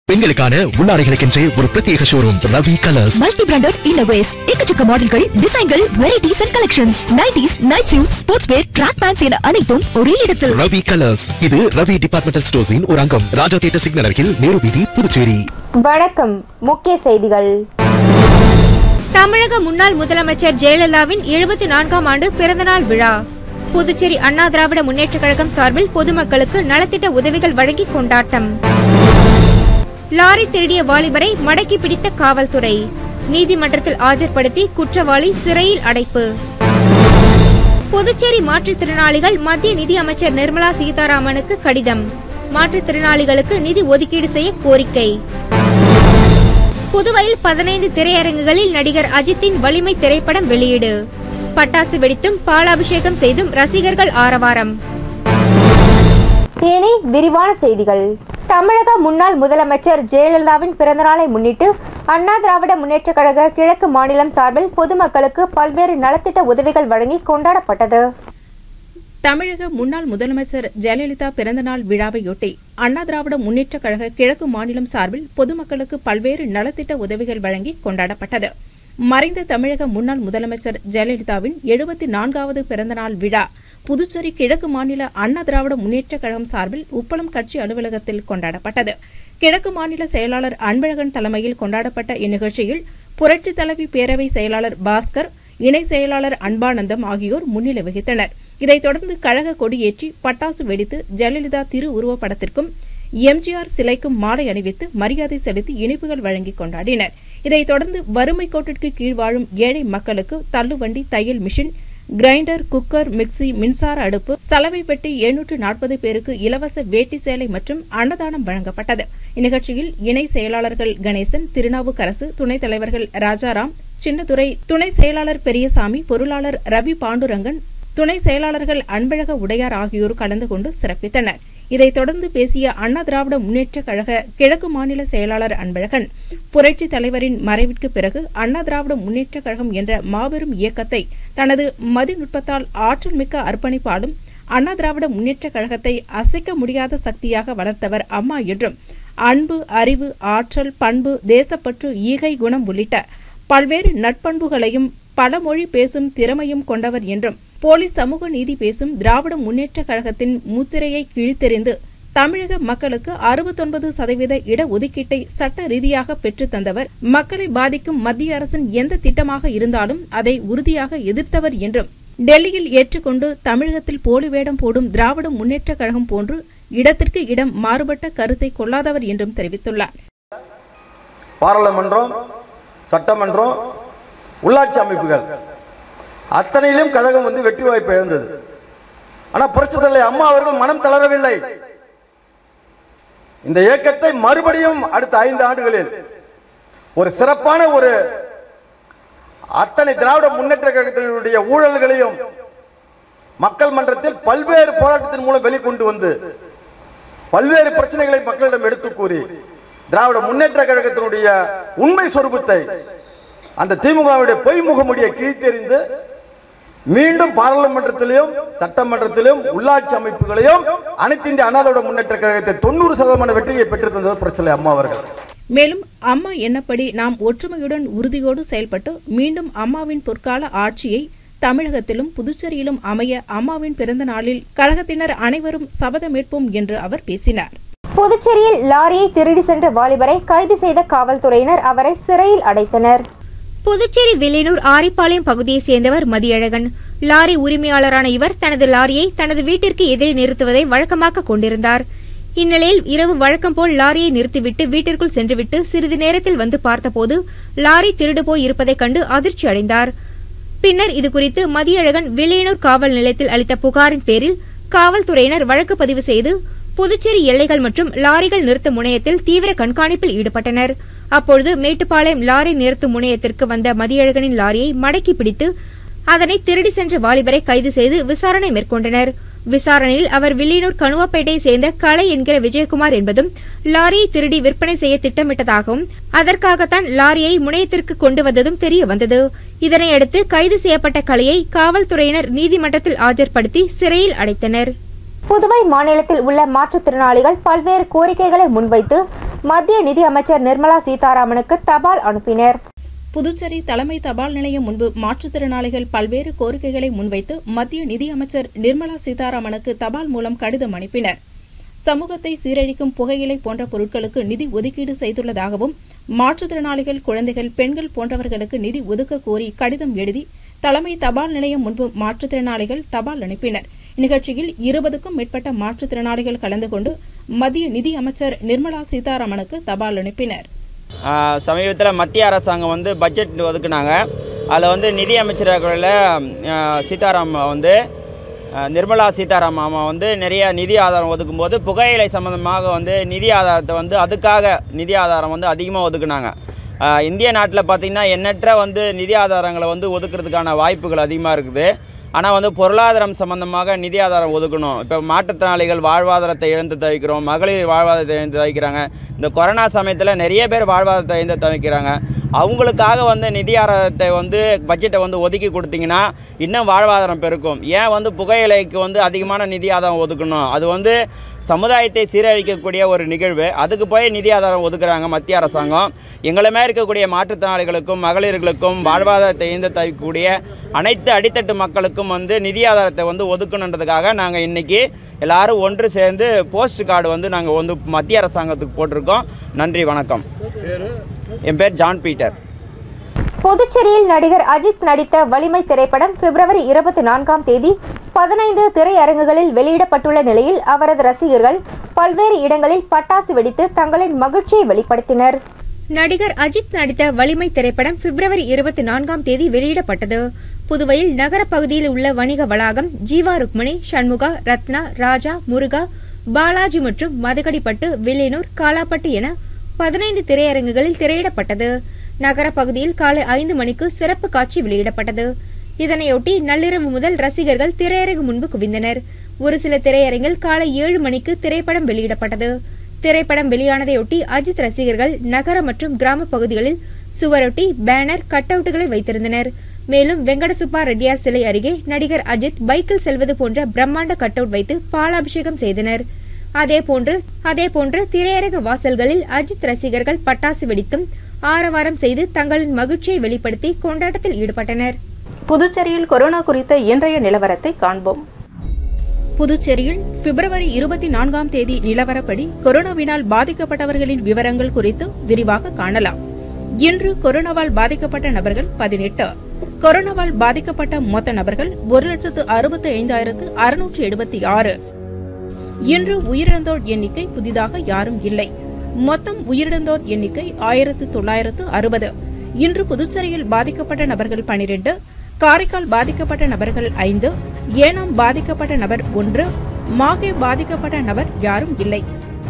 பெண்களுக்கான உள்ளாடைகளுக்கென்றே ஒரு பிரத்யேக showroom Ravi colours multi branded இன்னோவேஸ் எக்கச்சக்க மாடல்கள் டிசைன்கள் varieties and collections nighties night suit sports wear track pants என அனைத்தும் ஒரே இடத்தில் ரவி கலர்ஸ் இது ரவி டிபார்ட்மெண்டல் ஸ்டோர்ஸின் ஒரு அங்கம் ராஜா தியேட்டர் சிக்னல் அருகில் நேரு வீதி புதுச்சேரி வணக்கம் முக்கிய செய்திகள் தமிழக முன்னாள் முதலமைச்சர் ஜெயலலிதாவின் எழுபத்தி நான்காம் ஆண்டு பிறந்தநாள் விழா புதுச்சேரி அண்ணா திராவிட முன்னேற்றக் கழகம் சார்பில் பொதுமக்களுக்கு நலத்திட்ட உதவிகள் வழங்கி கொண்டாட்டம் லாரி திருடிய வாலிபரை மடக்கி பிடித்த காவல்துறை நீதிமன்றத்தில் ஆஜர்படுத்தி குற்றவாளி சிறையில் அடைப்பு புதுச்சேரி மாற்றுத்திறனாளிகள் மத்திய நிதி அமைச்சர் நிர்மலா சீதாராமனுக்கு கடிதம் மாற்றுத்திறனாளிகளுக்கு நிதி ஒதுக்கீடு செய்ய கோரிக்கை புதுவையில் பதினைந்து திரையரங்குகளில் நடிகர் அஜித்தின் வலிமை திரைப்படம் வெளியீடு பட்டாசு வெடித்தும் பாலாபிஷேகம் செய்தும் ரசிகர்கள் ஆரவாரம் இனி விரிவான செய்திகள் தமிழக முன்னாள் முதலமைச்சர் ஜெயலலிதாவின் பிறந்தநாளை முன்னிட்டு அண்ணா திராவிட முன்னேற்றக் கழக கிழக்கு மாநிலம் சார்பில் பொதுமக்களுக்கு பல்வேறு நலத்திட்ட உதவிகள் வழங்கி கொண்டாடப்பட்டது தமிழக முன்னாள் முதலமைச்சர் ஜெயலலிதா பிறந்தநாள் விழாவையொட்டி அண்ணா திராவிட முன்னேற்றக் கழக கிழக்கு மாநிலம் சார்பில் பொதுமக்களுக்கு பல்வேறு நலத்திட்ட உதவிகள் வழங்கி கொண்டாடப்பட்டது மறைந்த தமிழக முன்னாள் முதலமைச்சர் ஜெயலலிதாவின் எழுபத்தி நான்காவது பிறந்தநாள் விழா புதுச்சேரி கிழக்கு மாநில அண்ணா திராவிட முன்னேற்றக் கழகம் சார்பில் உப்பளம் கட்சி அலுவலகத்தில் கொண்டாடப்பட்டது கிழக்கு மாநில செயலாளர் அன்பழகன் தலைமையில் கொண்டாடப்பட்ட இந்நிகழ்ச்சியில் புரட்சித் தலைவி பேரவை செயலாளர் பாஸ்கர் இணை செயலாளர் அன்பானந்தம் ஆகியோர் முன்னிலை வகித்தனர் இதைத் தொடர்ந்து கழக கொடியேற்றி பட்டாசு வெடித்து ஜெயலலிதா திரு உருவப்படத்திற்கும் எம்ஜிஆர் சிலைக்கும் மாலை அணிவித்து மரியாதை செலுத்தி இனிப்புகள் வழங்கி கொண்டாடினர் இதைத் தொடர்ந்து வறுமை கோட்டிற்கு கீழ் வாழும் ஏழை மக்களுக்கு தள்ளுவண்டி தையல் மிஷின் கிரைண்டர் குக்கர் மிக்சி மின்சார அடுப்பு சலவை பெட்டி எழுநூற்று நாற்பது பேருக்கு இலவச வேட்டி சேலை மற்றும் அன்னதானம் வழங்கப்பட்டது இந்நிகழ்ச்சியில் இணை செயலாளர்கள் கணேசன் திருநாவுக்கரசு துணைத் தலைவர்கள் ராஜாராம் சின்னதுரை துணை செயலாளர் பெரியசாமி பொருளாளர் ரவி பாண்டுரங்கன் துணை செயலாளர்கள் அன்பழக உடையார் ஆகியோர் கலந்து கொண்டு சிறப்பித்தனர் இதைத் தொடர்ந்து பேசிய அண்ணா திராவிட முன்னேற்றக் கழக கிழக்கு மாநில செயலாளர் அன்பழகன் புரட்சி தலைவரின் மறைவிற்கு பிறகு அண்ணா திராவிட முன்னேற்றக் கழகம் என்ற மாபெரும் இயக்கத்தை தனது மதிநுட்பத்தால் ஆற்றல் மிக்க அர்ப்பணிப்பாலும் அண்ணா திராவிட முன்னேற்றக் கழகத்தை அசைக்க முடியாத சக்தியாக வளர்த்தவர் அம்மா என்றும் அன்பு அறிவு ஆற்றல் பண்பு தேசப்பற்று ஈகை குணம் உள்ளிட்ட பல்வேறு நட்பண்புகளையும் பல மொழி பேசும் திறமையும் கொண்டவர் என்றும் போலி சமூக நீதி பேசும் திராவிட முன்னேற்றக் கழகத்தின் முத்திரையை கிழித்தெறிந்து தமிழக மக்களுக்கு அறுபத்தொன்பது சதவீத இடஒதுக்கீட்டை சட்ட ரீதியாக பெற்றுத் தந்தவர் மக்களை பாதிக்கும் மத்திய அரசின் எந்த திட்டமாக இருந்தாலும் அதை உறுதியாக எதிர்த்தவர் என்றும் டெல்லியில் ஏற்றுக்கொண்டு தமிழகத்தில் போலி வேடம் போடும் திராவிட முன்னேற்றக் கழகம் போன்று இடத்திற்கு இடம் மாறுபட்ட கருத்தை கொள்ளாதவர் என்றும் தெரிவித்துள்ளார் பாராளுமன்றம் சட்டமன்றம் உள்ளாட்சி அமைப்புகள் அத்தனையிலும் கழகம் வந்து வெற்றி வாய்ப்பு இழந்தது ஆனா புரட்சி தலைவர் அம்மா அவர்கள் மனம் தளரவில்லை இந்த இயக்கத்தை மறுபடியும் அடுத்த ஐந்து ஆண்டுகளில் ஒரு சிறப்பான ஒரு அத்தனை திராவிட முன்னேற்ற கழகத்தினுடைய ஊழல்களையும் மக்கள் மன்றத்தில் பல்வேறு போராட்டத்தின் மூலம் வெளிக்கொண்டு வந்து பல்வேறு பிரச்சனைகளை மக்களிடம் எடுத்து கூறி திராவிட முன்னேற்ற கழகத்தினுடைய உண்மை சொரூபத்தை அந்த திமுகவுடைய பொய் முகமுடியை கிழித்தெறிந்து மீண்டும் பாராளுமன்றத்திலும் சட்டமன்றத்திலும் உள்ளாட்சி அமைப்புகளையும் அனைத்து இந்திய அண்ணாதோட முன்னேற்ற கழகத்தை தொண்ணூறு சதவீத வெற்றியை பெற்று தந்தது பிரச்சனை அம்மா அவர்கள் மேலும் அம்மா எண்ணப்படி நாம் ஒற்றுமையுடன் உறுதியோடு செயல்பட்டு மீண்டும் அம்மாவின் பொற்கால ஆட்சியை தமிழகத்திலும் புதுச்சேரியிலும் அமைய அம்மாவின் பிறந்த நாளில் கழகத்தினர் அனைவரும் சபதமேற்போம் என்று அவர் பேசினார் புதுச்சேரியில் லாரியை திருடி சென்ற வாலிபரை கைது செய்த காவல்துறையினர் அவரை சிறையில் அடைத்தனர் புதுச்சேரி வில்லியனூர் ஆரிப்பாளையம் பகுதியைச் சேர்ந்தவர் மதியழகன் லாரி உரிமையாளரான இவர் தனது லாரியை தனது வீட்டிற்கு எதிரே நிறுத்துவதை வழக்கமாக கொண்டிருந்தார் இந்நிலையில் இரவு வழக்கம் போல் லாரியை நிறுத்திவிட்டு வீட்டிற்குள் சென்றுவிட்டு சிறிது நேரத்தில் வந்து பார்த்தபோது லாரி திருடு போய் இருப்பதைக் கண்டு அதிர்ச்சி அடைந்தார் பின்னர் இதுகுறித்து மதியழகன் வில்லியனூர் காவல் நிலையத்தில் அளித்த புகாரின் பேரில் காவல்துறையினர் வழக்கு பதிவு செய்து புதுச்சேரி எல்லைகள் மற்றும் லாரிகள் நிறுத்தும் முனையத்தில் தீவிர கண்காணிப்பில் ஈடுபட்டனர் அப்பொழுது மேட்டுப்பாளையம் லாரி நிறுத்தும் முனையத்திற்கு வந்த மதியழகனின் லாரியை மடக்கி பிடித்து அதனை திருடி சென்ற வாலிபரை கைது செய்து விசாரணை மேற்கொண்டனர் விசாரணையில் அவர் வில்லியனூர் கணுவாப்பேட்டையை சேர்ந்த கலை என்கிற விஜயகுமார் என்பதும் லாரியை திருடி விற்பனை செய்ய திட்டமிட்டதாகவும் அதற்காகத்தான் லாரியை முனையத்திற்கு கொண்டு வந்ததும் தெரிய வந்தது இதனையடுத்து கைது செய்யப்பட்ட கலையை காவல்துறையினர் நீதிமன்றத்தில் ஆஜர்படுத்தி சிறையில் அடைத்தனர் புதுவை மாநிலத்தில் உள்ள மாற்றுத்திறனாளிகள் பல்வேறு கோரிக்கைகளை முன்வைத்து மத்திய நிதி அமைச்சர் நிர்மலா சீதாராமனுக்கு தபால் அனுப்பினர் புதுச்சேரி தலைமை தபால் நிலையம் முன்பு மாற்றுத்திறனாளிகள் பல்வேறு கோரிக்கைகளை முன்வைத்து மத்திய நிதியமைச்சர் நிர்மலா சீதாராமனுக்கு தபால் மூலம் கடிதம் அனுப்பினர் சமூகத்தை சீரழிக்கும் புகையிலை போன்ற பொருட்களுக்கு நிதி ஒதுக்கீடு செய்துள்ளதாகவும் மாற்றுத்திறனாளிகள் குழந்தைகள் பெண்கள் போன்றவர்களுக்கு நிதி ஒதுக்க கோரி கடிதம் எழுதி தலைமை தபால் நிலையம் முன்பு மாற்றுத்திறனாளிகள் தபால் அனுப்பினர் நிகழ்ச்சியில் இருபதுக்கும் மேற்பட்ட மாற்றுத்திறனாளிகள் கலந்து கொண்டு மத்திய நிதி அமைச்சர் நிர்மலா சீதாராமனுக்கு தபால் அனுப்பினர் சமீபத்தில் மத்திய அரசாங்கம் வந்து பட்ஜெட் ஒதுக்குனாங்க அதில் வந்து நிதி அமைச்சரவையில் சீதாராம் வந்து அஹ், நிர்மலா சீதாராம் அம்மா வந்து நிறைய நிதி ஆதாரம் ஒதுக்கும்போது புகையிலை சம்மந்தமாக வந்து நிதி ஆதாரத்தை வந்து அதுக்காக நிதி ஆதாரம் வந்து அதிகமாக ஒதுக்குனாங்க அஹ், இந்திய நாட்டில் பார்த்திங்கன்னா எண்ணற்ற வந்து நிதி ஆதாரங்களை வந்து ஒதுக்குறதுக்கான வாய்ப்புகள் அதிகமாக இருக்குது ஆனால் வந்து பொருளாதாரம் சம்பந்தமாக நிதி ஆதாரம் ஒதுக்கணும் இப்போ மாற்றுத்திறனாளிகள் வாழ்வாதாரத்தை இழந்து தவிக்கிறோம் மகளிர் வாழ்வாதாரத்தை இழந்து தவிக்கிறாங்க இந்த கொரோனா சமயத்தில் நிறைய பேர் வாழ்வாதாரத்தை இழந்து தவிக்கிறாங்க அவங்களுக்காக வந்து நிதி ஆதாரத்தை வந்து பட்ஜெட்டை வந்து ஒதுக்கி கொடுத்தீங்கன்னா இன்னும் வாழ்வாதாரம் பெருக்கும் ஏன் வந்து புகையிலைக்கு வந்து அதிகமான நிதி ஆதாரம் ஒதுக்கணும் அது வந்து சமுதாயத்தை சீரழிக்கக்கூடிய ஒரு நிகழ்வு அதுக்கு போய் நிதி ஆதாரம் ஒதுக்குறாங்க மத்திய அரசாங்கம் எங்களுமே இருக்கக்கூடிய மாற்றுத்திறனாளிகளுக்கும் மகளிர்களுக்கும் வாழ்வாதாரத்தை இழந்து தவிக்கக்கூடிய அனைத்து அடித்தட்டு மக்களுக்கும் வந்து நிதி ஆதாரத்தை வந்து ஒதுக்கணுன்றதுக்காக நாங்கள் இன்றைக்கி எல்லாரும் ஒன்று சேர்ந்து போஸ்ட் கார்டு வந்து நாங்கள் வந்து மத்திய அரசாங்கத்துக்கு போட்டிருக்கோம் நன்றி வணக்கம் என் பேர் ஜான் பீட்டர் புதுச்சேரியில் நடிகர் அஜித் நடித்த வலிமை திரைப்படம் பிப்ரவரி இருபத்தி நான்காம் தேதி பதினைந்து திரையரங்குகளில் வெளியிடப்பட்டுள்ள நிலையில் அவரது ரசிகர்கள் பல்வேறு இடங்களில் பட்டாசு வெடித்து தங்களின் மகிழ்ச்சியை வெளிப்படுத்தினர் நடிகர் அஜித் நடித்த வலிமை திரைப்படம் பிப்ரவரி இருபத்தி நான்காம் தேதி வெளியிடப்பட்டது புதுவையில் நகர பகுதியில் உள்ள வணிக வளாகம் ஜீவா ருக்மணி சண்முகா ரத்னா ராஜா முருகா பாலாஜி மற்றும் மதகடிப்பட்டு வில்லியனூர் காலாப்பட்டு என பதினைந்து திரையரங்குகளில் திரையிடப்பட்டது நகர பகுதியில் காலை ஐந்து மணிக்கு சிறப்பு காட்சி வெளியிடப்பட்டது இதனையொட்டி நள்ளிரவு முதல் ரசிகர்கள் திரையரங்கு முன்பு குவிந்தனர் ஒரு சில திரையரங்கில் காலை ஏழு மணிக்கு திரைப்படம் வெளியிடப்பட்டது திரைப்படம் வெளியானதையொட்டி அஜித் ரசிகர்கள் நகர மற்றும் கிராம பகுதிகளில் சுவரொட்டி பேனர் கட் அவுட்டுகளை வைத்திருந்தனர் மேலும் வெங்கடசுப்பா ரெட்டியார் சிலை அருகே நடிகர் அஜித் பைக்கில் செல்வது போன்ற பிரம்மாண்ட கட் அவுட் வைத்து பாலாபிஷேகம் செய்தனர் அதேபோன்று அதேபோன்று திரையரங்க வாசல்களில் அஜித் ரசிகர்கள் பட்டாசு வெடித்தும் ஆரவாரம் செய்து தங்களின் மகிழ்ச்சியை வெளிப்படுத்தி கொண்டாட்டத்தில் ஈடுபட்டனர் புதுச்சேரியில் கொரோனா குறித்த இன்றைய நிலவரத்தை காண்போம் புதுச்சேரியில் பிப்ரவரி இருபத்தி நான்காம் தேதி நிலவரப்படி கொரோனாவினால் பாதிக்கப்பட்டவர்களின் விவரங்கள் குறித்து விரிவாக காணலாம் இன்று கொரோனாவால் பாதிக்கப்பட்ட நபர்கள் பதினெட்டு கொரோனாவால் பாதிக்கப்பட்ட மொத்த நபர்கள் ஒரு லட்சத்து அறுபத்தி ஐந்தாயிரத்து அறுநூற்று எழுபத்தி ஆறு இன்று உயிரிழந்தோர் எண்ணிக்கை புதிதாக யாரும் இல்லை மொத்தம் உயிரிழந்தோர் எண்ணிக்கை ஆயிரத்து தொள்ளாயிரத்து அறுபது இன்று புதுச்சேரியில் பாதிக்கப்பட்ட நபர்கள் பனிரெண்டு காரைக்கால் பாதிக்கப்பட்ட நபர்கள் ஐந்து ஏனாம் பாதிக்கப்பட்ட நபர் ஒன்று மாகே பாதிக்கப்பட்ட நபர் யாரும் இல்லை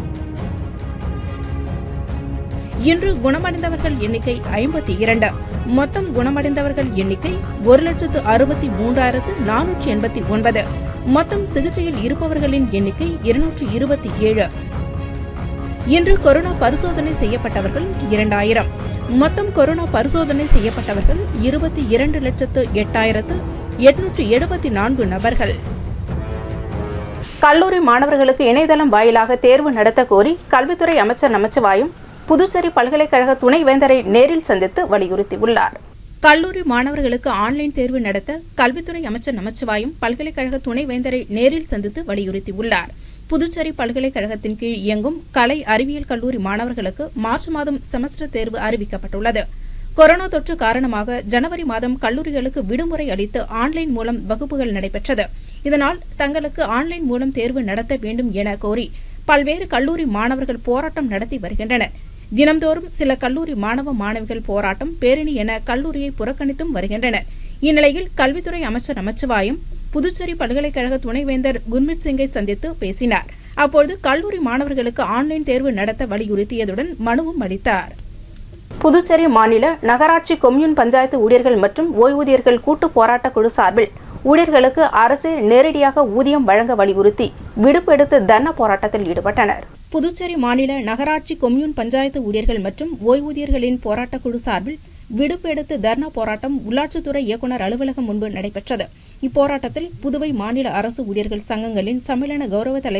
இன்று குணமடைந்தவர்கள் எண்ணிக்கை ஐம்பத்தி இரண்டு மொத்தம் குணமடைந்தவர்கள் எண்ணிக்கை ஒரு லட்சத்து அறுபத்தி மூன்றாயிரத்து நானூற்றி எண்பத்தி ஒன்பது மொத்தம் சிகிச்சையில் இருப்பவர்களின் எண்ணிக்கை இருநூற்றி இருபத்தி ஏழு இன்று கொரோனா பரிசோதனை செய்யப்பட்டவர்கள் இரண்டாயிரம் மொத்தம் கொரோனா பரிசோதனை செய்யப்பட்டவர்கள் இருபத்தி இரண்டு லட்சத்து எட்டாயிரத்து எட்நூற்று எழுபத்தி நான்கு நபர்கள் கல்லூரி மாணவர்களுக்கு இணையதளம் வாயிலாக தேர்வு நடத்த கோரி கல்வித்துறை அமைச்சர் நமச்சிவாயும் புதுச்சேரி பல்கலைக்கழக துணைவேந்தரை நேரில் சந்தித்து வலியுறுத்தியுள்ளார் கல்லூரி மாணவர்களுக்கு ஆன்லைன் தேர்வு நடத்த கல்வித்துறை அமைச்சர் நமச்சிவாயும் பல்கலைக்கழக துணைவேந்தரை நேரில் சந்தித்து வலியுறுத்தியுள்ளார் புதுச்சேரி பல்கலைக்கழகத்தின் கீழ் இயங்கும் கலை அறிவியல் கல்லூரி மாணவர்களுக்கு மார்ச் மாதம் செமஸ்டர் தேர்வு அறிவிக்கப்பட்டுள்ளது கொரோனா தொற்று காரணமாக ஜனவரி மாதம் கல்லூரிகளுக்கு விடுமுறை அளித்து ஆன்லைன் மூலம் வகுப்புகள் நடைபெற்றது இதனால் தங்களுக்கு ஆன்லைன் மூலம் தேர்வு நடத்த வேண்டும் என கோரி பல்வேறு கல்லூரி மாணவர்கள் போராட்டம் நடத்தி வருகின்றனர் தினம்தோறும் சில கல்லூரி மாணவ மாணவிகள் போராட்டம் பேரணி என கல்லூரியை புறக்கணித்தும் வருகின்றனர் இந்நிலையில் கல்வித்துறை அமைச்சர் நமச்சிவாயம் புதுச்சேரி பல்கலைக்கழக துணைவேந்தர் குர்மித் சிங்கை சந்தித்து பேசினார் அப்பொழுது கல்லூரி மாணவர்களுக்கு ஆன்லைன் தேர்வு நடத்த வலியுறுத்தியதுடன் மனுவும் அளித்தார் புதுச்சேரி மாநில நகராட்சி கொம்யூன் பஞ்சாயத்து ஊழியர்கள் மற்றும் ஓய்வூதியர்கள் கூட்டு போராட்ட குழு சார்பில் ஊழியர்களுக்கு அரசு நேரடியாக ஊதியம் வழங்க வலியுறுத்தி விடுப்பு எடுத்து தர்ணா போராட்டத்தில் ஈடுபட்டனர் புதுச்சேரி மாநில நகராட்சி கொம்யூன் பஞ்சாயத்து ஊழியர்கள் மற்றும் ஓய்வூதியர்களின் போராட்டக் குழு சார்பில் விடுப்பு எடுத்து தர்ணா போராட்டம் உள்ளாட்சித்துறை இயக்குநர் அலுவலகம் முன்பு நடைபெற்றது இப்போராட்டத்தில் புதுவை மாநில அரசு ஊழியர்கள் சங்கங்களின் சம்மேளன கௌரவ தலைவர்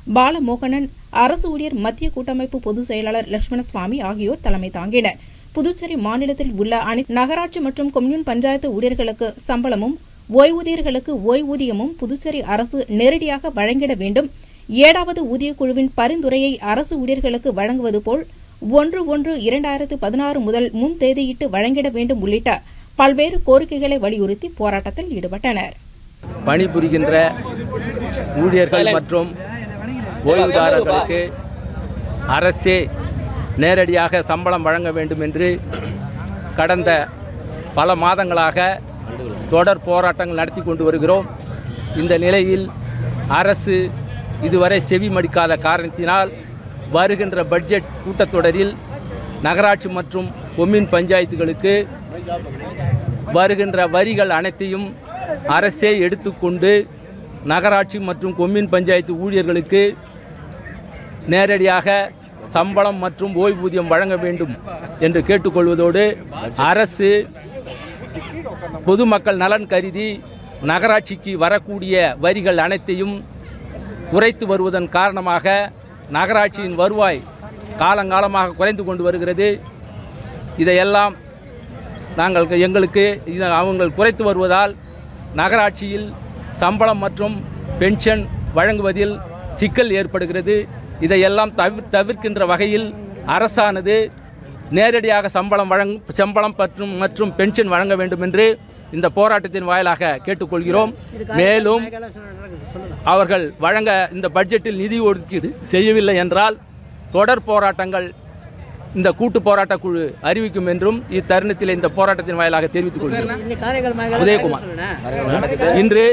பாலமோகனன் அரசு ஊழியர் மத்திய கூட்டமைப்பு பொதுச் செயலாளர் லட்சுமணசுவாமி ஆகியோர் தலைமை தாங்கினர் புதுச்சேரி மாநிலத்தில் உள்ள அனைத்து நகராட்சி மற்றும் கொம்யூன் பஞ்சாயத்து ஊழியர்களுக்கு சம்பளமும் ஓய்வூதியர்களுக்கு ஓய்வூதியமும் புதுச்சேரி அரசு நேரடியாக வழங்கிட வேண்டும் ஏழாவது ஊதியக் குழுவின் பரிந்துரையை அரசு ஊழியர்களுக்கு வழங்குவது போல் ஒன்று ஒன்று இரண்டாயிரத்து பதினாறு முதல் முன் தேதியிட்டு வழங்கிட வேண்டும் உள்ளிட்ட பல்வேறு கோரிக்கைகளை வலியுறுத்தி போராட்டத்தில் ஈடுபட்டனர் பணிபுரிகின்ற ஊழியர்கள் மற்றும் ஓய்வுதாரர்களுக்கு அரசே நேரடியாக சம்பளம் வழங்க வேண்டும் என்று கடந்த பல மாதங்களாக தொடர் போராட்டங்கள் நடத்தி கொண்டு வருகிறோம் இந்த நிலையில் அரசு இதுவரை செவி மடிக்காத காரணத்தினால் வருகின்ற பட்ஜெட் கூட்டத்தொடரில் நகராட்சி மற்றும் கொம்யூன் பஞ்சாயத்துகளுக்கு வருகின்ற வரிகள் அனைத்தையும் அரசே எடுத்துக்கொண்டு நகராட்சி மற்றும் கொம்யூன் பஞ்சாயத்து ஊழியர்களுக்கு நேரடியாக சம்பளம் மற்றும் ஓய்வூதியம் வழங்க வேண்டும் என்று கேட்டுக்கொள்வதோடு அரசு பொதுமக்கள் நலன் கருதி நகராட்சிக்கு வரக்கூடிய வரிகள் அனைத்தையும் குறைத்து வருவதன் காரணமாக நகராட்சியின் வருவாய் காலங்காலமாக குறைந்து கொண்டு வருகிறது இதையெல்லாம் நாங்கள் எங்களுக்கு இது அவங்கள் குறைத்து வருவதால் நகராட்சியில் சம்பளம் மற்றும் பென்ஷன் வழங்குவதில் சிக்கல் ஏற்படுகிறது இதையெல்லாம் தவிர் தவிர்க்கின்ற வகையில் அரசானது நேரடியாக சம்பளம் வழங் சம்பளம் மற்றும் மற்றும் பென்ஷன் வழங்க வேண்டும் என்று இந்த போராட்டத்தின் வாயிலாக கேட்டுக்கொள்கிறோம் மேலும் அவர்கள் வழங்க இந்த பட்ஜெட்டில் நிதி ஒதுக்கீடு செய்யவில்லை என்றால் தொடர் போராட்டங்கள் இந்த கூட்டு போராட்ட குழு அறிவிக்கும் என்றும் இத்தருணத்தில் இந்த போராட்டத்தின் வாயிலாக தெரிவித்துக் கொள்கிறேன் உதயகுமார் இன்று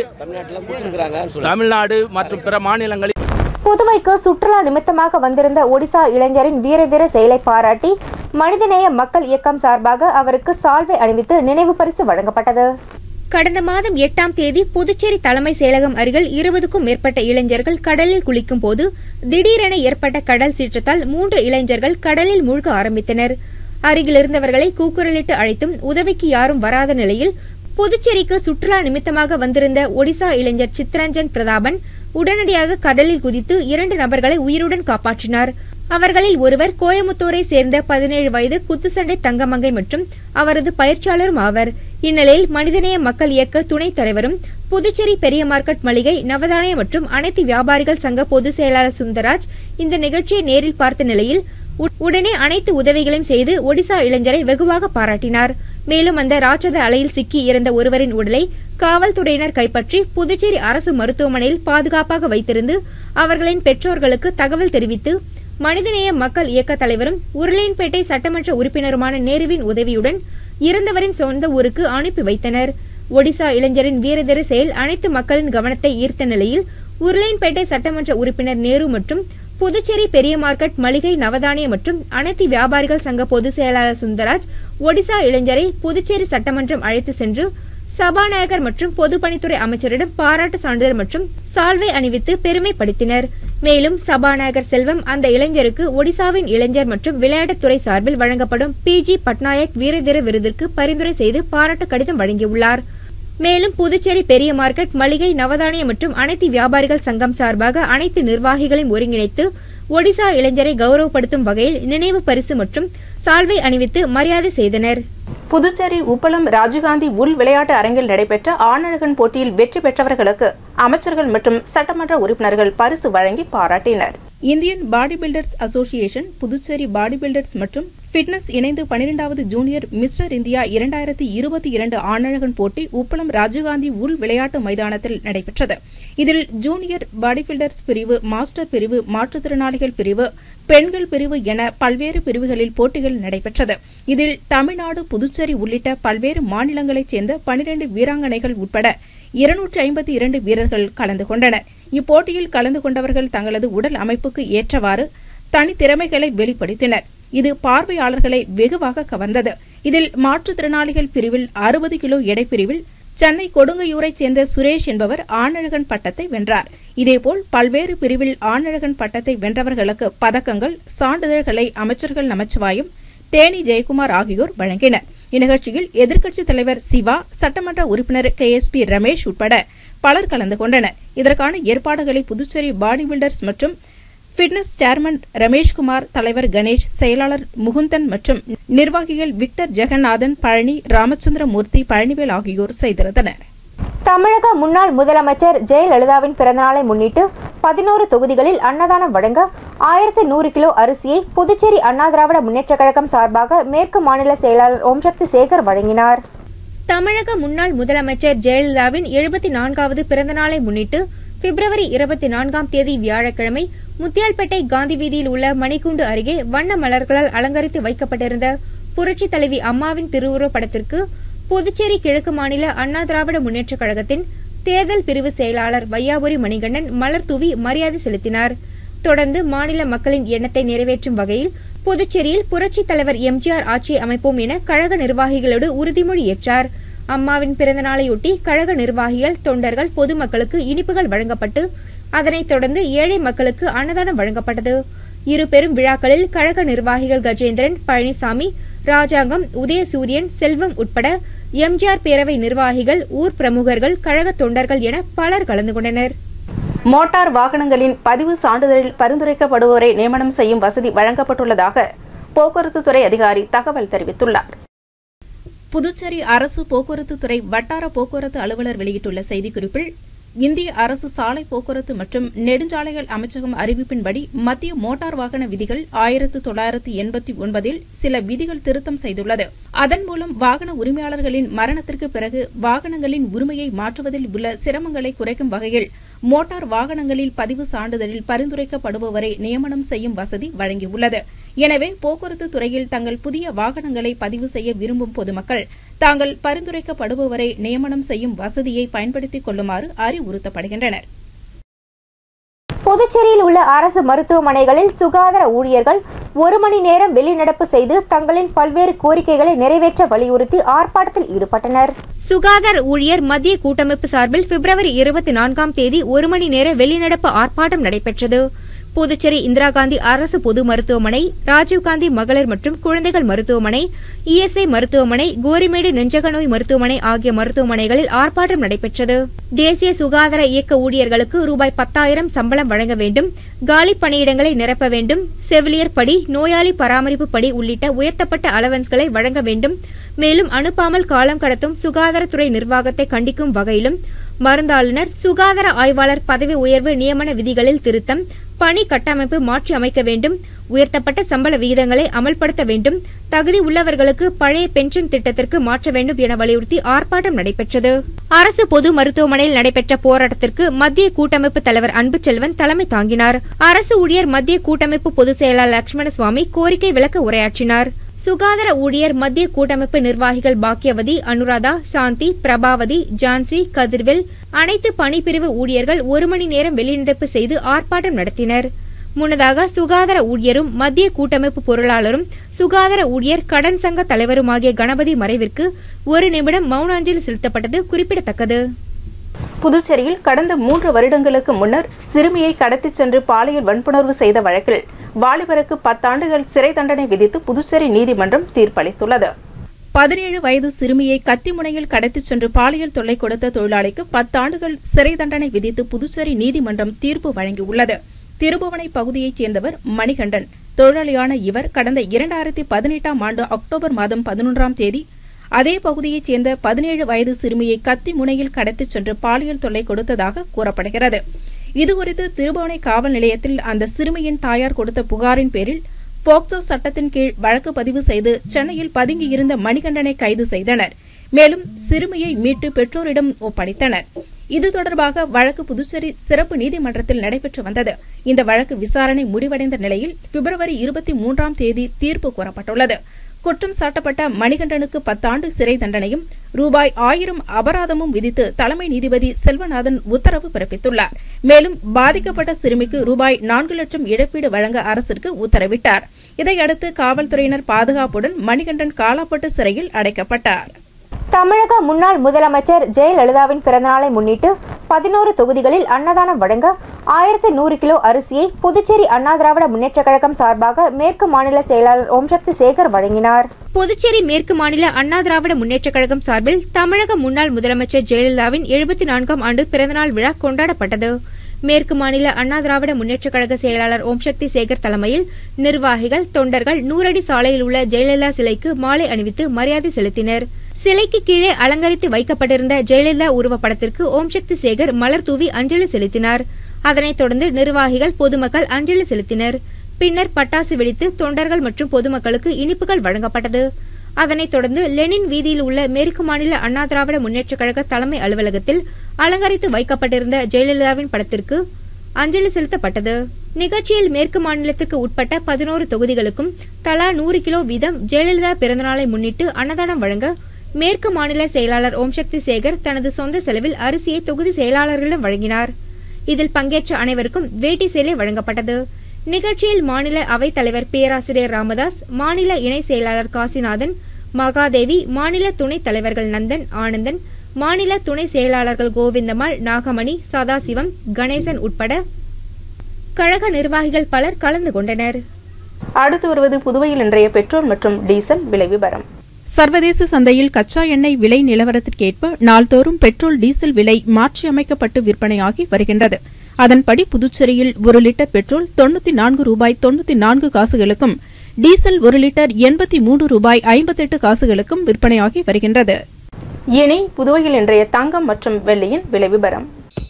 தமிழ்நாடு மற்றும் பிற மாநிலங்களில் புதுவைக்கு சுற்றுலா நிமித்தமாக வந்திருந்த ஒடிசா இளைஞரின் வீரதீர செயலை பாராட்டி மனிதநேய மக்கள் இயக்கம் சார்பாக அவருக்கு சால்வை அணிவித்து நினைவு பரிசு வழங்கப்பட்டது கடந்த மாதம் எட்டாம் தேதி புதுச்சேரி தலைமை செயலகம் அருகில் இருபதுக்கும் மேற்பட்ட இளைஞர்கள் கடலில் குளிக்கும் போது திடீரென ஏற்பட்ட கடல் சீற்றத்தால் மூன்று இளைஞர்கள் கடலில் மூழ்க ஆரம்பித்தனர் அருகில் இருந்தவர்களை கூக்குரலிட்டு அழைத்தும் உதவிக்கு யாரும் வராத நிலையில் புதுச்சேரிக்கு சுற்றுலா நிமித்தமாக வந்திருந்த ஒடிசா இளைஞர் சித்ரஞ்சன் பிரதாபன் உடனடியாக கடலில் குதித்து இரண்டு நபர்களை உயிருடன் காப்பாற்றினார் அவர்களில் ஒருவர் கோயமுத்தூரை சேர்ந்த பதினேழு வயது குத்துச்சண்டை தங்கமங்கை மற்றும் அவரது பயிற்சியாளரும் ஆவர் இந்நிலையில் மனிதநேய மக்கள் இயக்க துணைத் தலைவரும் புதுச்சேரி பெரிய மார்க்கெட் மளிகை நவதானிய மற்றும் அனைத்து வியாபாரிகள் சங்க பொதுச் செயலாளர் சுந்தராஜ் இந்த நிகழ்ச்சியை நேரில் பார்த்த நிலையில் உ- உடனே அனைத்து உதவிகளையும் செய்து ஒடிசா இளைஞரை வெகுவாக பாராட்டினார் மேலும் அந்த ராட்சத அலையில் சிக்கி இறந்த ஒருவரின் உடலை காவல்துறையினர் கைப்பற்றி புதுச்சேரி அரசு மருத்துவமனையில் பாதுகாப்பாக வைத்திருந்து அவர்களின் பெற்றோர்களுக்கு தகவல் தெரிவித்து மனிதநேய மக்கள் இயக்க தலைவரும் உருளையன்பேட்டை சட்டமன்ற உறுப்பினருமான நேருவின் உதவியுடன் இறந்தவரின் சொந்த ஊருக்கு அனுப்பி வைத்தனர் ஒடிசா இளைஞரின் வீரதீர செயல் அனைத்து மக்களின் கவனத்தை ஈர்த்த நிலையில் உருளையன்பேட்டை சட்டமன்ற உறுப்பினர் நேரு மற்றும் புதுச்சேரி பெரிய மார்க்கெட் மளிகை நவதானிய மற்றும் அனைத்து வியாபாரிகள் சங்க பொதுச் செயலாளர் சுந்தராஜ் ஒடிசா இளைஞரை புதுச்சேரி சட்டமன்றம் அழைத்து சென்று சபாநாயகர் மற்றும் பொதுப்பணித்துறை அமைச்சரிடம் பாராட்டு சான்றிதழ் மற்றும் சால்வை அணிவித்து பெருமைப்படுத்தினர் மேலும் சபாநாயகர் செல்வம் அந்த இளைஞருக்கு ஒடிசாவின் இளைஞர் மற்றும் விளையாட்டுத்துறை சார்பில் வழங்கப்படும் பி ஜி பட்நாயக் வீரதீர விருதிற்கு பரிந்துரை செய்து பாராட்டு கடிதம் வழங்கியுள்ளார் மேலும் புதுச்சேரி பெரிய மார்க்கெட் மளிகை நவதானிய மற்றும் அனைத்து வியாபாரிகள் சங்கம் சார்பாக அனைத்து நிர்வாகிகளையும் ஒருங்கிணைத்து ஒடிசா இளைஞரை கௌரவப்படுத்தும் வகையில் நினைவு பரிசு மற்றும் சால்வை அணிவித்து மரியாதை செய்தனர் புதுச்சேரி உப்பளம் ராஜீவ்காந்தி உள் விளையாட்டு அரங்கில் நடைபெற்ற ஆணழகன் போட்டியில் வெற்றி பெற்றவர்களுக்கு அமைச்சர்கள் மற்றும் சட்டமன்ற உறுப்பினர்கள் பரிசு வழங்கி பாராட்டினர் Indian body builders association Puducherry body builders மற்றும் ஃபிட்னஸ் இணைந்து பனிரெண்டாவது ஜூனியர் மிஸ்டர் இந்தியா இரண்டாயிரத்தி இருபத்தி இரண்டு ஆணழகன் போட்டி உப்பளம் ராஜீவ்காந்தி உள் விளையாட்டு மைதானத்தில் நடைபெற்றது இதில் ஜூனியர் பாடி பில்டர்ஸ் பிரிவு மாஸ்டர் பிரிவு மாற்றுத்திறனாளிகள் பிரிவு பெண்கள் பிரிவு என பல்வேறு பிரிவுகளில் போட்டிகள் நடைபெற்றது இதில் தமிழ்நாடு புதுச்சேரி உள்ளிட்ட பல்வேறு மாநிலங்களைச் சேர்ந்த பனிரெண்டு வீராங்கனைகள் உட்பட இருநூற்றி ஐம்பத்தி இரண்டு வீரர்கள் கலந்து கொண்டனர் இப்போட்டியில் கலந்து கொண்டவர்கள் தங்களது உடல் அமைப்புக்கு ஏற்றவாறு தனித்திறமைகளை வெளிப்படுத்தினர் இது பார்வையாளர்களை வெகுவாக கவர்ந்தது இதில் மாற்றுத்திறனாளிகள் பிரிவில் அறுபது கிலோ எடை பிரிவில் சென்னை கொடுங்கையூரைச் சேர்ந்த சுரேஷ் என்பவர் ஆணழகன் பட்டத்தை வென்றார் இதேபோல் பல்வேறு பிரிவில் ஆணழகன் பட்டத்தை வென்றவர்களுக்கு பதக்கங்கள் சான்றிதழ்களை அமைச்சர்கள் நமச்சிவாயம் தேனி ஜெயக்குமார் ஆகியோர் வழங்கினர் இந்நிகழ்ச்சியில் எதிர்க்கட்சித் தலைவர் சிவா சட்டமன்ற உறுப்பினர் கே எஸ் பி ரமேஷ் உட்பட பலர் கலந்து கொண்டனர் இதற்கான ஏற்பாடுகளை புதுச்சேரி பாடி பில்டர்ஸ் மற்றும் ஃபிட்னஸ் சேர்மன் ரமேஷ்குமார் தலைவர் கணேஷ் செயலாளர் முகுந்தன் மற்றும் நிர்வாகிகள் விக்டர் ஜெகநாதன் பழனி ராமச்சந்திரமூர்த்தி பழனிவேல் ஆகியோர் செய்திருந்தனர் தமிழக முன்னாள் முதலமைச்சர் ஜெயலலிதாவின் பிறந்தநாளை முன்னிட்டு பதினோரு தொகுதிகளில் அன்னதானம் வழங்க ஆயிரத்தி நூறு கிலோ அரிசியை புதுச்சேரி அண்ணா திராவிட முன்னேற்றக் கழகம் சார்பாக மேற்கு மாநில செயலாளர் ஓம்சக்தி சேகர் வழங்கினார் தமிழக முன்னாள் முதலமைச்சர் ஜெயலலிதாவின் எழுபத்தி நான்காவது பிறந்தநாளை முன்னிட்டு பிப்ரவரி இருபத்தி நான்காம் தேதி வியாழக்கிழமை முத்தியால்பேட்டை காந்தி வீதியில் உள்ள மணிக்கூண்டு அருகே வண்ண மலர்களால் அலங்கரித்து வைக்கப்பட்டிருந்த புரட்சித் தலைவி அம்மாவின் திருவுருவப் படத்திற்கு புதுச்சேரி கிழக்கு மாநில அண்ணா திராவிட முன்னேற்றக் கழகத்தின் தேர்தல் பிரிவு செயலாளர் வையாபுரி மணிகண்டன் மலர் தூவி மரியாதை செலுத்தினார் தொடர்ந்து மாநில மக்களின் எண்ணத்தை நிறைவேற்றும் வகையில் புதுச்சேரியில் புரட்சித் தலைவர் எம்ஜிஆர் ஆட்சி அமைப்போம் என கழக நிர்வாகிகளோடு உறுதிமொழி ஏற்றார் அம்மாவின் பிறந்த நாளையொட்டி கழக நிர்வாகிகள் தொண்டர்கள் பொதுமக்களுக்கு இனிப்புகள் வழங்கப்பட்டு அதனைத் தொடர்ந்து ஏழை மக்களுக்கு அன்னதானம் வழங்கப்பட்டது இரு பெரும் விழாக்களில் கழக நிர்வாகிகள் கஜேந்திரன் பழனிசாமி ராஜாங்கம் உதயசூரியன் செல்வம் உட்பட எம்ஜிஆர் பேரவை நிர்வாகிகள் ஊர் பிரமுகர்கள் கழக தொண்டர்கள் என பலர் கலந்து கொண்டனர் மோட்டார் வாகனங்களின் பதிவு சான்றிதழில் பரிந்துரைக்கப்படுவோரை நியமனம் செய்யும் வசதி வழங்கப்பட்டுள்ளதாக போக்குவரத்து துறை அதிகாரி தகவல் தெரிவித்துள்ளார் புதுச்சேரி அரசு போக்குவரத்து துறை வட்டார போக்குவரத்து அலுவலர் வெளியிட்டுள்ள செய்திக்குறிப்பில் இந்திய அரசு சாலை போக்குவரத்து மற்றும் நெடுஞ்சாலைகள் அமைச்சகம் அறிவிப்பின்படி மத்திய மோட்டார் வாகன விதிகள் ஆயிரத்து தொள்ளாயிரத்து எண்பத்தி ஒன்பதில் சில விதிகள் திருத்தம் செய்துள்ளது அதன் மூலம் வாகன உரிமையாளர்களின் மரணத்திற்கு பிறகு வாகனங்களின் உரிமையை மாற்றுவதில் உள்ள சிரமங்களை குறைக்கும் வகையில் மோட்டார் வாகனங்களில் பதிவு சான்றிதழில் பரிந்துரைக்கப்படுபவரை நியமனம் செய்யும் வசதி வழங்கியுள்ளது எனவே போக்குவரத்து துறையில் தங்கள் புதிய வாகனங்களை பதிவு செய்ய விரும்பும் பொதுமக்கள் தாங்கள் பரிந்துரைக்கப்படுபவரை நியமனம் செய்யும் வசதியை பயன்படுத்திக் கொள்ளுமாறு அறிவுறுத்தப்படுகின்றனர் புதுச்சேரியில் உள்ள அரசு மருத்துவமனைகளில் சுகாதார ஊழியர்கள் ஒரு மணி நேரம் வெளிநடப்பு செய்து தங்களின் பல்வேறு கோரிக்கைகளை நிறைவேற்ற வலியுறுத்தி ஆர்ப்பாட்டத்தில் ஈடுபட்டனர் சுகாதார ஊழியர் மத்திய கூட்டமைப்பு சார்பில் பிப்ரவரி இருபத்தி நான்காம் தேதி ஒரு மணி நேர வெளிநடப்பு ஆர்ப்பாட்டம் நடைபெற்றது புதுச்சேரி இந்திரா காந்தி அரசு பொது மருத்துவமனை ராஜீவ்காந்தி மகளிர் மற்றும் குழந்தைகள் மருத்துவமனை இஎஸ்ஐ மருத்துவமனை கோரிமேடு நெஞ்சக நோய் மருத்துவமனை ஆகிய மருத்துவமனைகளில் ஆர்ப்பாட்டம் நடைபெற்றது தேசிய சுகாதார இயக்க ஊழியர்களுக்கு ரூபாய் பத்தாயிரம் சம்பளம் வழங்க வேண்டும் காலி பணியிடங்களை நிரப்ப வேண்டும் செவிலியர் படி நோயாளி பராமரிப்பு படி உள்ளிட்ட உயர்த்தப்பட்ட அலவன்ஸ்களை வழங்க வேண்டும் மேலும் அனுப்பாமல் காலம் கடத்தும் சுகாதாரத்துறை நிர்வாகத்தை கண்டிக்கும் வகையிலும் மருந்தாளுநர் சுகாதார ஆய்வாளர் பதவி உயர்வு நியமன விதிகளில் திருத்தம் பணி கட்டமைப்பு மாற்றி அமைக்க வேண்டும் உயர்த்தப்பட்ட சம்பள விகிதங்களை அமல்படுத்த வேண்டும் தகுதி உள்ளவர்களுக்கு பழைய பென்ஷன் திட்டத்திற்கு மாற்ற வேண்டும் என வலியுறுத்தி ஆர்ப்பாட்டம் நடைபெற்றது அரசு பொது மருத்துவமனையில் நடைபெற்ற போராட்டத்திற்கு மத்திய கூட்டமைப்பு தலைவர் அன்புச்செல்வன் தலைமை தாங்கினார் அரசு ஊழியர் மத்திய கூட்டமைப்பு பொதுச் செயலாளர் லட்சுமண சுவாமி கோரிக்கை விளக்க உரையாற்றினார் சுகாதார ஊழியர் மத்திய கூட்டமைப்பு நிர்வாகிகள் பாக்கியவதி அனுராதா சாந்தி பிரபாவதி ஜான்சி கதிர்வேல் அனைத்து பணிப்பிரிவு ஊழியர்கள் ஒரு மணி நேரம் வெளிநடப்பு செய்து ஆர்ப்பாட்டம் நடத்தினர் முன்னதாக சுகாதார ஊழியரும் மத்திய கூட்டமைப்பு பொருளாளரும் சுகாதார ஊழியர் கடன் சங்க தலைவருமாகிய கணபதி மறைவிற்கு ஒரு நிமிடம் மௌன அஞ்சலி செலுத்தப்பட்டது குறிப்பிடத்தக்கது புதுச்சேரியில் கடந்த மூன்று வருடங்களுக்கு முன்னர் சிறுமியை கடத்திச் சென்று பாலியல் வன்புணர்வு செய்த வழக்கில் வாலிபருக்கு பத்தாண்டுகள் சிறை தண்டனை விதித்து புதுச்சேரி நீதிமன்றம் தீர்ப்பளித்துள்ளது பதினேழு வயது சிறுமியை கத்திமுனையில் கடத்திச் சென்று பாலியல் தொல்லை கொடுத்த தொழிலாளிக்கு பத்தாண்டுகள் சிறை தண்டனை விதித்து புதுச்சேரி நீதிமன்றம் தீர்ப்பு வழங்கியுள்ளது திருபுவனை பகுதியைச் சேர்ந்தவர் மணிகண்டன் தொழிலாளியான இவர் கடந்த இரண்டாயிரத்தி பதினெட்டாம் ஆண்டு அக்டோபர் மாதம் பதினொன்றாம் தேதி அதே பகுதியைச் சேர்ந்த பதினேழு வயது சிறுமியை கத்தி முனையில் கடத்திச் சென்று பாலியல் தொல்லை கொடுத்ததாக கூறப்படுகிறது இதுகுறித்து திருபுவனை காவல் நிலையத்தில் அந்த சிறுமியின் தாயார் கொடுத்த புகாரின் பேரில் போக்சோ சட்டத்தின் கீழ் வழக்கு பதிவு செய்து சென்னையில் பதுங்கியிருந்த மணிகண்டனை கைது செய்தனர் மேலும் சிறுமியை மீட்டு பெற்றோரிடம் ஒப்படைத்தனர் இது தொடர்பாக வழக்கு புதுச்சேரி சிறப்பு நீதிமன்றத்தில் நடைபெற்று வந்தது இந்த வழக்கு விசாரணை முடிவடைந்த நிலையில் பிப்ரவரி இருபத்தி மூன்றாம் தேதி தீர்ப்பு கூறப்பட்டுள்ளது குற்றம் சாட்டப்பட்ட மணிகண்டனுக்கு பத்தாண்டு சிறை தண்டனையும் ரூபாய் ஆயிரம் அபராதமும் விதித்து தலைமை நீதிபதி செல்வநாதன் உத்தரவு பிறப்பித்துள்ளார் மேலும் பாதிக்கப்பட்ட சிறுமிக்கு ரூபாய் நான்கு லட்சம் இழப்பீடு வழங்க அரசிற்கு உத்தரவிட்டார் இதையடுத்து காவல்துறையினர் பாதுகாப்புடன் மணிகண்டன் காலாப்பட்டு சிறையில் அடைக்கப்பட்டார் தமிழக முன்னாள் முதலமைச்சர் ஜெயலலிதாவின் பிறந்தநாளை முன்னிட்டு பதினோரு தொகுதிகளில் அன்னதானம் வழங்க ஆயிரத்து நூறு கிலோ அரிசியை புதுச்சேரி அண்ணா திராவிட முன்னேற்றக் கழகம் சார்பாக மேற்கு மாநில செயலாளர் ஓம்சக்தி சேகர் வழங்கினார் புதுச்சேரி மேற்கு மாநில அண்ணா திராவிட முன்னேற்றக் கழகம் சார்பில் தமிழக முன்னாள் முதலமைச்சர் ஜெயலலிதாவின் எழுபத்தி நான்காம் ஆண்டு பிறந்தநாள் விழா கொண்டாடப்பட்டது மேற்கு மாநில அண்ணா திராவிட முன்னேற்றக் கழக செயலாளர் ஓம்சக்தி சேகர் தலைமையில் நிர்வாகிகள் தொண்டர்கள் நூறடி சாலையில் உள்ள ஜெயலலிதா சிலைக்கு மாலை அணிவித்து மரியாதை செலுத்தினர் சிலைக்கு கீழே அலங்கரித்து வைக்கப்பட்டிருந்த ஜெயலலிதா உருவப்படத்திற்கு ஓம்சக்தி சேகர் மலர் தூவி அஞ்சலி செலுத்தினார் அதனைத் தொடர்ந்து நிர்வாகிகள் பொதுமக்கள் அஞ்சலி செலுத்தினர் பின்னர் பட்டாசு வெடித்து தொண்டர்கள் மற்றும் பொதுமக்களுக்கு இனிப்புகள் வழங்கப்பட்டது அதனைத் தொடர்ந்து லெனின் வீதியில் உள்ள மேற்கு மாநில அண்ணா திராவிட முன்னேற்றக் கழக தலைமை அலுவலகத்தில் அலங்கரித்து வைக்கப்பட்டிருந்த ஜெயலலிதாவின் படத்திற்கு அஞ்சலி செலுத்தப்பட்டது நிகழ்ச்சியில் மேற்கு மாநிலத்திற்கு உட்பட்ட பதினோரு தொகுதிகளுக்கும் தலா நூறு கிலோ வீதம் ஜெயலலிதா பிறந்தநாளை முன்னிட்டு அன்னதானம் வழங்க மேற்கு மாநில செயலாளர் ஓம்சக்தி சேகர் தனது சொந்த செலவில் அரிசியை தொகுதி செயலாளர்களிடம் வழங்கினார் இதில் பங்கேற்ற அனைவருக்கும் வேட்டி சேலை வழங்கப்பட்டது நிகழ்ச்சியில் மாநில அவைத் தலைவர் பேராசிரியர் ராமதாஸ் மாநில இணை செயலாளர் காசிநாதன் மகாதேவி மாநில துணைத் தலைவர்கள் நந்தன் ஆனந்தன் மாநில துணை செயலாளர்கள் கோவிந்தம்மாள் நாகமணி சதாசிவம் கணேசன் உட்பட கழக நிர்வாகிகள் பலர் கலந்து கொண்டனர் அடுத்து வருவது புதுவையில் இன்றைய பெட்ரோல் மற்றும் டீசல் விலை விவரம் சர்வதேச சந்தையில் கச்சா எண்ணெய் விலை நிலவரத்திற்கேற்ப நாள்தோறும் பெட்ரோல் டீசல் விலை மாற்றியமைக்கப்பட்டு விற்பனையாகி வருகின்றது அதன்படி புதுச்சேரியில் ஒரு லிட்டர் பெட்ரோல் தொண்ணூத்தி நான்கு ரூபாய் தொண்ணூத்தி நான்கு காசுகளுக்கும் டீசல் ஒரு லிட்டர் எண்பத்தி மூன்று ரூபாய் ஐம்பத்தெட்டு காசுகளுக்கும் விற்பனையாகி வருகின்றது இனி புதுவையில் இன்றைய தங்கம் மற்றும் வெள்ளியின் விலை விவரம்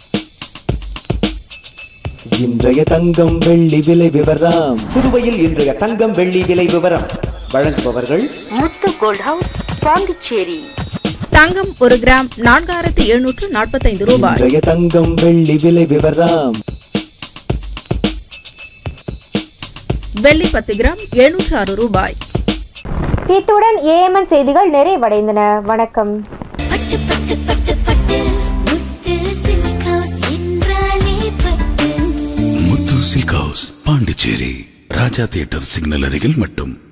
இன்றைய தங்கம் வெள்ளி விலை விவரம் புதுவையில் இன்றைய தங்கம் வெள்ளி விலை விவரம் வழங்குபவர்கள் முத்து கோல்ட் ஹவுஸ் பாண்டிச்சேரி தங்கம் ஒரு கிராம் நான்காயிரத்து எழுநூற்று நாற்பத்தைந்து ரூபாய் இன்றைய தங்கம் வெள்ளி விலை விவரம் வெள்ளி பத்து கிராம் எழுநூற்று ஆறு ரூபாய் இத்துடன் ஏஎம்என் செய்திகள் நிறைவடைந்தன வணக்கம் பட்டு பட்டு பட்டு பட்டு முத்து சில்க் ஹவுஸ் என்றாலே பட்டு Muthu silk house Pondicherry Raja theatre signal அருகில் மட்டும்